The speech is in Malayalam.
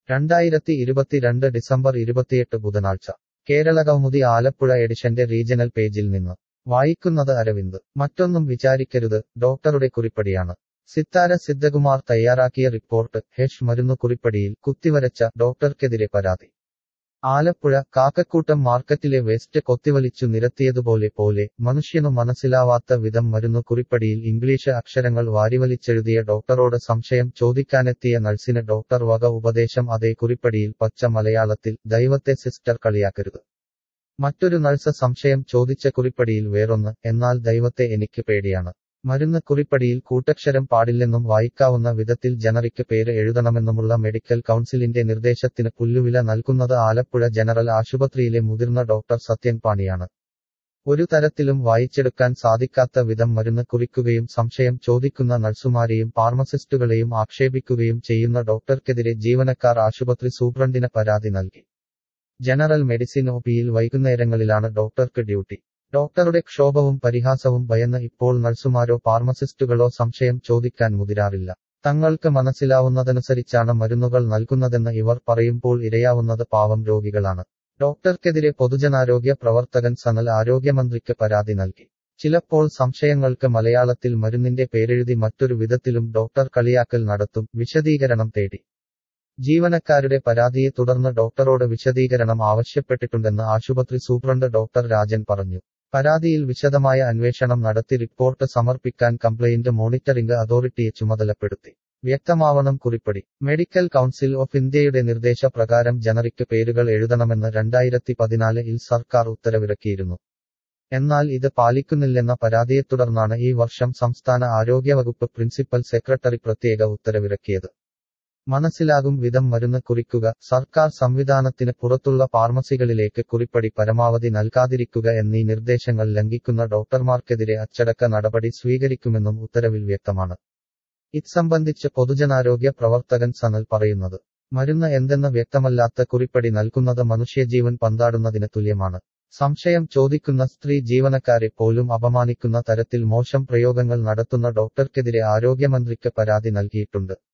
രണ്ടായിരത്തി ഇരുപത്തിരണ്ട് ഡിസംബർ ഇരുപത്തിയെട്ട് ബുധനാഴ്ച കേരളകൗമുദി ആലപ്പുഴ എഡിഷന്റെ റീജണൽ പേജിൽ നിന്ന് വായിക്കുന്നത് അരവിന്ദ് മറ്റൊന്നും വിചാരിക്കരുത് ഡോക്ടറുടെ കുറിപ്പടിയാണ് സിത്താര സിദ്ധകുമാർ തയ്യാറാക്കിയ റിപ്പോർട്ട് ഹെഷ് മരുന്നു കുറിപ്പടിയിൽ കുത്തിവരച്ച ഡോക്ടർക്കെതിരെ പരാതി ആലപ്പുഴ കാക്കക്കൂട്ടം മാർക്കറ്റിലെ വേസ്റ്റ് കൊത്തിവലിച്ചു നിരത്തിയതുപോലെ പോലെ മനുഷ്യനു മനസ്സിലാവാത്ത വിധം മരുന്നു കുറിപ്പടിയിൽ ഇംഗ്ലീഷ് അക്ഷരങ്ങൾ വാരിവലിച്ചെഴുതിയ ഡോക്ടറോട് സംശയം ചോദിക്കാനെത്തിയ നഴ്സിന് ഡോക്ടർ വക ഉപദേശം അതേ കുറിപ്പടിയിൽ പച്ച മലയാളത്തിൽ ദൈവത്തെ സിസ്റ്റർ കളിയാക്കരുത് മറ്റൊരു നഴ്സ് സംശയം ചോദിച്ച കുറിപ്പടിയിൽ വേറൊന്ന് എന്നാൽ ദൈവത്തെ എനിക്ക് പേടിയാണ് മരുന്ന് കുറിപ്പടിയിൽ കൂട്ടക്ഷരം പാടില്ലെന്നും വായിക്കാവുന്ന വിധത്തിൽ ജനറിക്ക് പേര് എഴുതണമെന്നുമുള്ള മെഡിക്കൽ കൗൺസിലിന്റെ നിർദ്ദേശത്തിന് പുല്ലുവില നൽകുന്നത് ആലപ്പുഴ ജനറൽ ആശുപത്രിയിലെ മുതിർന്ന ഡോക്ടർ സത്യൻ പാണിയാണ് ഒരു തരത്തിലും വായിച്ചെടുക്കാൻ സാധിക്കാത്ത വിധം മരുന്ന് കുറിക്കുകയും സംശയം ചോദിക്കുന്ന നഴ്സുമാരെയും ഫാർമസിസ്റ്റുകളെയും ആക്ഷേപിക്കുകയും ചെയ്യുന്ന ഡോക്ടർക്കെതിരെ ജീവനക്കാർ ആശുപത്രി സൂപ്രണ്ടിന് പരാതി നൽകി ജനറൽ മെഡിസിൻ ഒപിയിൽ വൈകുന്നേരങ്ങളിലാണ് ഡോക്ടർക്ക് ഡ്യൂട്ടി ഡോക്ടറുടെ ക്ഷോഭവും പരിഹാസവും ഭയന്ന് ഇപ്പോൾ നഴ്സുമാരോ ഫാർമസിസ്റ്റുകളോ സംശയം ചോദിക്കാൻ മുതിരാറില്ല തങ്ങൾക്ക് മനസ്സിലാവുന്നതനുസരിച്ചാണ് മരുന്നുകൾ നൽകുന്നതെന്ന് ഇവർ പറയുമ്പോൾ ഇരയാവുന്നത് പാവം രോഗികളാണ് ഡോക്ടർക്കെതിരെ പൊതുജനാരോഗ്യ പ്രവർത്തകൻ സനൽ ആരോഗ്യമന്ത്രിക്ക് പരാതി നൽകി ചിലപ്പോൾ സംശയങ്ങൾക്ക് മലയാളത്തിൽ മരുന്നിന്റെ പേരെഴുതി മറ്റൊരു വിധത്തിലും ഡോക്ടർ കളിയാക്കൽ നടത്തും വിശദീകരണം തേടി ജീവനക്കാരുടെ പരാതിയെ തുടർന്ന് ഡോക്ടറോട് വിശദീകരണം ആവശ്യപ്പെട്ടിട്ടുണ്ടെന്ന് ആശുപത്രി സൂപ്രണ്ട് ഡോക്ടർ രാജൻ പറഞ്ഞു പരാതിയിൽ വിശദമായ അന്വേഷണം നടത്തി റിപ്പോർട്ട് സമർപ്പിക്കാൻ കംപ്ലയിന്റ് മോണിറ്ററിംഗ് അതോറിറ്റിയെ ചുമതലപ്പെടുത്തി വ്യക്തമാവണം കുറിപ്പടി മെഡിക്കൽ കൗൺസിൽ ഓഫ് ഇന്ത്യയുടെ നിർദ്ദേശപ്രകാരം ജനറിക്ക് പേരുകൾ എഴുതണമെന്ന് രണ്ടായിരത്തി പതിനാലിൽ സർക്കാർ ഉത്തരവിറക്കിയിരുന്നു എന്നാൽ ഇത് പാലിക്കുന്നില്ലെന്ന പരാതിയെ തുടർന്നാണ് ഈ വർഷം സംസ്ഥാന ആരോഗ്യവകുപ്പ് പ്രിൻസിപ്പൽ സെക്രട്ടറി പ്രത്യേക ഉത്തരവിറക്കിയത് മനസ്സിലാകും വിധം മരുന്ന് കുറിക്കുക സർക്കാർ സംവിധാനത്തിന് പുറത്തുള്ള ഫാർമസികളിലേക്ക് കുറിപ്പടി പരമാവധി നൽകാതിരിക്കുക എന്നീ നിർദ്ദേശങ്ങൾ ലംഘിക്കുന്ന ഡോക്ടർമാർക്കെതിരെ അച്ചടക്ക നടപടി സ്വീകരിക്കുമെന്നും ഉത്തരവിൽ വ്യക്തമാണ് ഇത്സംബന്ധിച്ച് പൊതുജനാരോഗ്യ പ്രവർത്തകൻ സനൽ പറയുന്നത് മരുന്ന് എന്തെന്ന് വ്യക്തമല്ലാത്ത കുറിപ്പടി നൽകുന്നത് മനുഷ്യജീവൻ പന്താടുന്നതിന് തുല്യമാണ് സംശയം ചോദിക്കുന്ന സ്ത്രീ ജീവനക്കാരെ പോലും അപമാനിക്കുന്ന തരത്തിൽ മോശം പ്രയോഗങ്ങൾ നടത്തുന്ന ഡോക്ടർക്കെതിരെ ആരോഗ്യമന്ത്രിക്ക് പരാതി നൽകിയിട്ടുണ്ട്